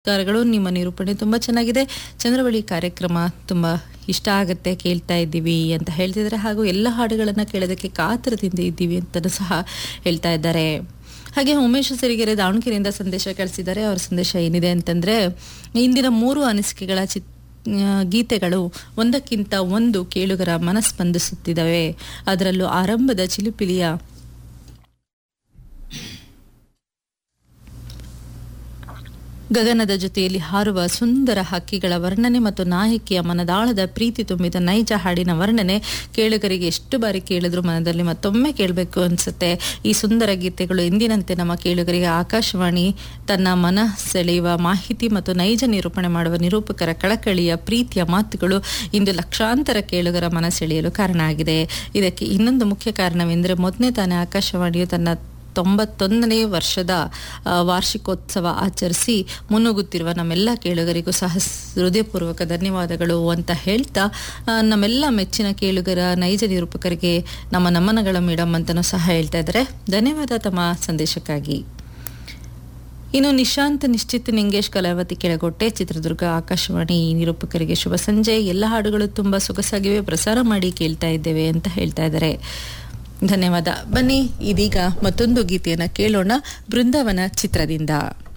ಕಾರ್ಯಗಳು ನಿಮ್ಮ ನಿರೂಪಣೆ ತುಂಬ ಚೆನ್ನಾಗಿದೆ ಚಂದ್ರವಳಿ ಕಾರ್ಯಕ್ರಮ ತುಂಬ ಇಷ್ಟ ಆಗುತ್ತೆ ಕೇಳ್ತಾ ಇದ್ದೀವಿ ಅಂತ ಹೇಳ್ತಿದ್ದಾರೆ ಹಾಗೂ ಎಲ್ಲ ಹಾಡುಗಳನ್ನು ಕೇಳೋದಕ್ಕೆ ಕಾತರದಿಂದ ಇದ್ದೀವಿ ಅಂತಲೂ ಸಹ ಹೇಳ್ತಾ ಇದ್ದಾರೆ ಹಾಗೆ ಉಮೇಶ್ ಸಿರಿಗೆರೆ ದಾವಣಗೆರೆಯಿಂದ ಸಂದೇಶ ಕಳಿಸಿದ್ದಾರೆ ಅವರ ಸಂದೇಶ ಏನಿದೆ ಅಂತಂದ್ರೆ ಇಂದಿನ ಮೂರು ಅನಿಸಿಕೆಗಳ ಚಿತ್ ಆ, ಗೀತೆಗಳು ಒಂದಕ್ಕಿಂತ ಒಂದು ಕೇಳುಗರ ಮನಸ್ಪಂದಿಸುತ್ತಿದ್ದಾವೆ ಅದರಲ್ಲೂ ಆರಂಭದ ಚಿಲಿಪಿಲಿಯ ಗಗನದ ಜೊತೆಯಲ್ಲಿ ಹಾರುವ ಸುಂದರ ಹಕ್ಕಿಗಳ ವರ್ಣನೆ ಮತ್ತು ನಾಯಕಿಯ ಮನದಾಳದ ಪ್ರೀತಿ ತುಂಬಿದ ನೈಜ ಹಾಡಿನ ವರ್ಣನೆ ಕೇಳುಗರಿಗೆ ಎಷ್ಟು ಬಾರಿ ಕೇಳಿದ್ರು ಮನದಲ್ಲಿ ಮತ್ತೊಮ್ಮೆ ಕೇಳಬೇಕು ಅನ್ಸುತ್ತೆ ಈ ಸುಂದರ ಗೀತೆಗಳು ಎಂದಿನಂತೆ ನಮ್ಮ ಕೇಳುಗರಿಗೆ ಆಕಾಶವಾಣಿ ತನ್ನ ಮನ ಸೆಳೆಯುವ ಮಾಹಿತಿ ಮತ್ತು ನೈಜ ನಿರೂಪಣೆ ಮಾಡುವ ನಿರೂಪಕರ ಕಳಕಳಿಯ ಪ್ರೀತಿಯ ಮಾತುಗಳು ಇಂದು ಲಕ್ಷಾಂತರ ಕೇಳುಗರ ಮನ ಸೆಳೆಯಲು ಕಾರಣ ಆಗಿದೆ ಇದಕ್ಕೆ ಇನ್ನೊಂದು ಮುಖ್ಯ ಕಾರಣವೆಂದರೆ ಮೊದಲನೇ ತಾನೇ ಆಕಾಶವಾಣಿಯು ತನ್ನ ತೊಂಬತ್ತೊಂದನೇ ವರ್ಷದ ಆ, ವಾರ್ಷಿಕೋತ್ಸವ ಆಚರಿಸಿ ಮುನ್ನುಗ್ಗುತ್ತಿರುವ ನಮ್ಮೆಲ್ಲ ಕೇಳುಗರಿಗೂ ಸಹ ಸ್- ಹೃದಯಪೂರ್ವಕ ಧನ್ಯವಾದಗಳು ಅಂತ ಹೇಳ್ತಾ ಆ, ನಮ್ಮೆಲ್ಲ ಮೆಚ್ಚಿನ ಕೇಳುಗರ ನೈಜ ನಿರೂಪಕರಿಗೆ ನಮ್ಮ ನಮನಗಳ ಮೇಡಮ್ ಅಂತಲೂ ಸಹ ಹೇಳ್ತಾ ಇದ್ದಾರೆ ಧನ್ಯವಾದ ತಮ್ಮ ಸಂದೇಶಕ್ಕಾಗಿ ಇನ್ನು ನಿಶಾಂತ್ ನಿಶ್ಚಿತ್ ನಿಂಗೇಶ್ ಕಲಾವತಿ ಕೆಳಗೊಟ್ಟೆ ಚಿತ್ರದುರ್ಗ ಆಕಾಶವಾಣಿ ನಿರೂಪಕರಿಗೆ ಶುಭ ಸಂಜೆ ಎಲ್ಲ ಹಾಡುಗಳು ತುಂಬಾ ಸೊಗಸಾಗಿವೆ ಪ್ರಸಾರ ಮಾಡಿ ಕೇಳ್ತಾ ಇದ್ದೇವೆ ಅಂತ ಹೇಳ್ತಾ ಇದ್ದಾರೆ ಧನ್ಯವಾದ ಬನ್ನಿ ಇದೀಗ ಮತ್ತೊಂದು ಗೀತೆಯನ್ನು ಕೇಳೋಣ ಬೃಂದಾವನ ಚಿತ್ರದಿಂದ